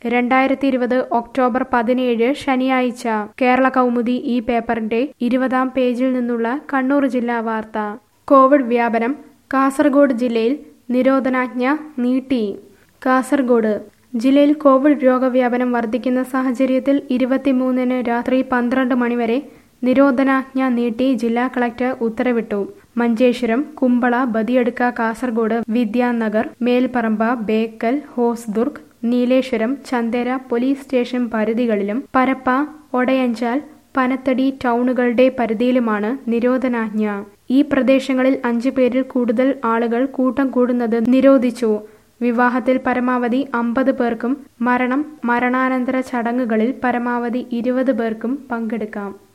രണ്ടായിരത്തി ഇരുപത് ഒക്ടോബർ പതിനേഴ് ശനിയാഴ്ച കേരള കൗമുദി ഈ പേപ്പറിന്റെ ഇരുപതാം പേജിൽ നിന്നുള്ള കണ്ണൂർ ജില്ലാ വാർത്ത കോവിഡ് വ്യാപനം കാസർഗോഡ് ജില്ലയിൽ നിരോധനാജ്ഞ നീട്ടി കാസർഗോഡ് ജില്ലയിൽ കോവിഡ് രോഗവ്യാപനം വർദ്ധിക്കുന്ന സാഹചര്യത്തിൽ ഇരുപത്തിമൂന്നിന് രാത്രി പന്ത്രണ്ട് മണിവരെ നിരോധനാജ്ഞ നീട്ടി ജില്ലാ കളക്ടർ ഉത്തരവിട്ടു മഞ്ചേശ്വരം കുമ്പള ബദിയടുക്ക കാസർഗോഡ് വിദ്യാനഗർ മേൽപ്പറമ്പ ബേക്കൽ ഹോസ്ദുർഗ് നീലേശ്വരം ചന്ദേര പോലീസ് സ്റ്റേഷൻ പരിധികളിലും പരപ്പ ഒടയഞ്ചാൽ പനത്തടി ടൗണുകളുടെ പരിധിയിലുമാണ് നിരോധനാജ്ഞ ഈ പ്രദേശങ്ങളിൽ അഞ്ചു പേരിൽ കൂടുതൽ ആളുകൾ കൂട്ടം കൂടുന്നത് നിരോധിച്ചു വിവാഹത്തിൽ പരമാവധി അമ്പത് പേർക്കും മരണം മരണാനന്തര ചടങ്ങുകളിൽ പരമാവധി ഇരുപത് പേർക്കും പങ്കെടുക്കാം